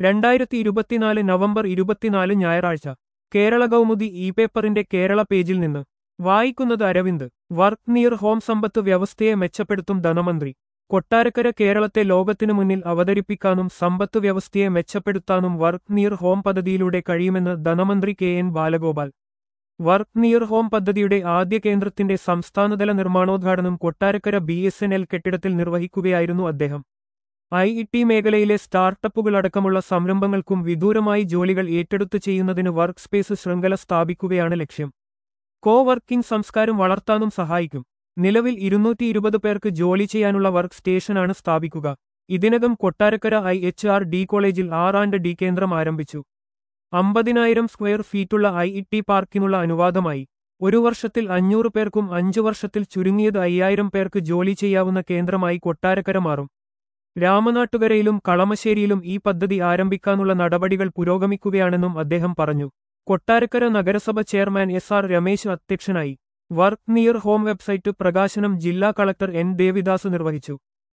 രണ്ടായിരത്തി ഇരുപത്തിനാല് നവംബർ ഇരുപത്തിനാല് ഞായറാഴ്ച കേരള കൗമുദി ഇ പേപ്പറിന്റെ കേരള പേജിൽ നിന്ന് വായിക്കുന്നത് അരവിന്ദ് വർക്ക് നിയർ ഹോം സമ്പത്ത് വ്യവസ്ഥയെ മെച്ചപ്പെടുത്തും ധനമന്ത്രി കൊട്ടാരക്കര കേരളത്തെ ലോകത്തിനു മുന്നിൽ അവതരിപ്പിക്കാനും സമ്പത്ത് വ്യവസ്ഥയെ മെച്ചപ്പെടുത്താനും വർക്ക് നിയർ ഹോം പദ്ധതിയിലൂടെ കഴിയുമെന്ന് ധനമന്ത്രി K N Balagopal work near home പദ്ധതിയുടെ ആദ്യ കേന്ദ്രത്തിന്റെ സംസ്ഥാനതല നിർമ്മാണോദ്ഘാടനം Kottarakkara B S N L കെട്ടിടത്തിൽ നിർവഹിക്കുകയായിരുന്നു അദ്ദേഹം ഐ ഇ ടി മേഖലയിലെ സ്റ്റാർട്ടപ്പുകളടക്കമുള്ള സംരംഭങ്ങൾക്കും വിദൂരമായി ജോലികൾ ഏറ്റെടുത്തു ചെയ്യുന്നതിന് വർക്ക് സ്പേസ് ശൃംഖല സ്ഥാപിക്കുകയാണ് ലക്ഷ്യം കോ വർക്കിംഗ് സംസ്കാരം വളർത്താനും സഹായിക്കും നിലവിൽ ഇരുന്നൂറ്റി ഇരുപത് പേർക്ക് ജോലി ചെയ്യാനുള്ള വർക്ക് സ്റ്റേഷനാണ് സ്ഥാപിക്കുക ഇതിനകം Kottarakkara I H R D കോളേജിൽ ആർ ആൻഡ് ഡി കേന്ദ്രം ആരംഭിച്ചു അമ്പതിനായിരം സ്ക്വയർ ഫീറ്റുള്ള ഐ ഇ ടി പാർക്കിനുള്ള അനുവാദമായി ഒരു വർഷത്തിൽ അഞ്ഞൂറ് പേർക്കും അഞ്ചു വർഷത്തിൽ ചുരുങ്ങിയത് അയ്യായിരം പേർക്ക് ജോലി ചെയ്യാവുന്ന കേന്ദ്രമായി കൊട്ടാരക്കര മാറും രാമനാട്ടുകരയിലും കളമശ്ശേരിയിലും ഈ പദ്ധതി ആരംഭിക്കാനുള്ള നടപടികൾ പുരോഗമിക്കുകയാണെന്നും അദ്ദേഹം പറഞ്ഞു കൊട്ടാരക്കര നഗരസഭ ചെയർമാൻ എസ് ആർ രമേശ് അധ്യക്ഷനായി വർക്ക് നിയർ ഹോം വെബ്സൈറ്റ് പ്രകാശനം ജില്ലാ കളക്ടർ എൻ ദേവിദാസ് നിർവഹിച്ചു